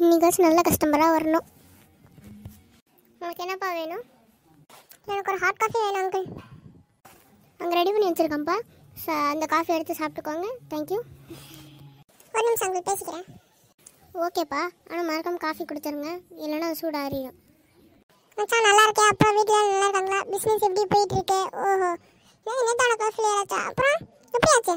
இன்னைக்காச்சும் நல்ல கஸ்டமராக வரணும் உனக்கு என்னப்பா வேணும் எனக்கு ஒரு ஹாட் காஃபி வேணும் அங்கிள் அங்கே ரெடி பண்ணி வச்சுருக்கேன்ப்பா ச அந்த காஃபி எடுத்து சாப்பிட்டுக்கோங்க தேங்க்யூ ஒரு நிமிஷம் அங்கிள் பேசிக்கிறேன் ஓகேப்பா ஆனால் மறக்காம காஃபி கொடுத்துருங்க இல்லைன்னா அது சூடாக அறியும் மச்சான் நல்லா இருக்கே அப்புறம் வீட்டில் நல்லா இருக்காங்களா பிஸ்னஸ் எப்படி போயிட்டு இருக்கு ஓஹோ ஏன் நேத்தான காஃபி ஆச்சா அப்புறம் எப்படி ஆச்சு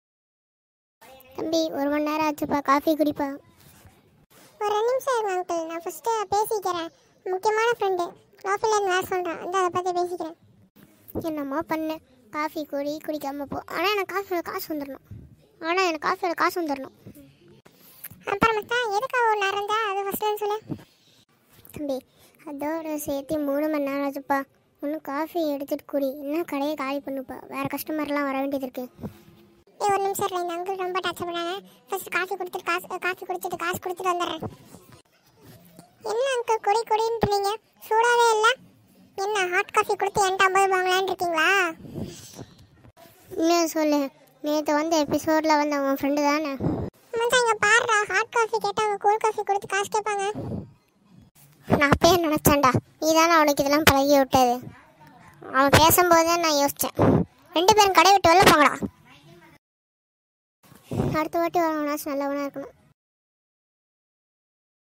தம்பி ஒரு மணி நேரம் ஆச்சுப்பா காஃபி குடிப்பா ஒரு ரெண்டு நிமிஷம் இருங்க அங்கிள் நான் ஃபஸ்ட்டு பேசிக்கிறேன் முக்கியமான ஃப்ரெண்டு காஃபிலேருந்து வேறு சொல்கிறேன் வந்து அதை பற்றி பேசிக்கிறேன் என்னம்மா பண்ணேன் காஃபி குடி குடிக்காமல் போ ஆனால் எனக்கு காஃபியோட காசு வந்துடணும் ஆனால் எனக்கு காஃபியோட காசு வந்துடணும் அப்புறம் மச்சான் எதுக்கு ஒரு நேரம் இருந்தா அது ஃபஸ்ட்டு சொல்லு தம்பி அதோட சேர்த்து மூணு மணி நேரம் ஆச்சுப்பா ஒன்று காஃபி எடுத்துட்டு குடி என்ன கடையை காலி பண்ணுப்பா வேறு கஸ்டமர்லாம் வர வேண்டியது இருக்கு ஏய் ஒரு நிமிஷம் இருங்க இந்த அங்கிள் ரொம்ப டச் பண்ணாங்க ஃபர்ஸ்ட் காஃபி கொடுத்துட்டு காசு காஃபி குடிச்சிட்டு காசு கொடுத்துட்டு வந்துடுறேன் என்ன அங்கிள் குடி குடின்றீங்க சூடாவே இல்லை என்ன ஹாட் காஃபி கொடுத்து என்கிட்ட ஐம்பது வாங்கலான்னு இருக்கீங்களா இன்னும் சொல்லு நேற்று வந்த எபிசோடில் வந்த உன் ஃப்ரெண்டு தானே மச்சான் இங்கே பாருடா ஹாட் காஃபி கேட்டாங்க கூல் காஃபி கொடுத்து காசு கேட்பாங்க நான் அப்பயே நினச்சேன்டா நீ தானே அவனுக்கு இதெல்லாம் பழகி விட்டது அவன் பேசும்போது தான் நான் யோசித்தேன் ரெண்டு பேரும் கடை விட்டு வெளில போங்கடா அடுத்த வாட்டி வரவனாச்சும் நல்லவனாக இருக்கணும்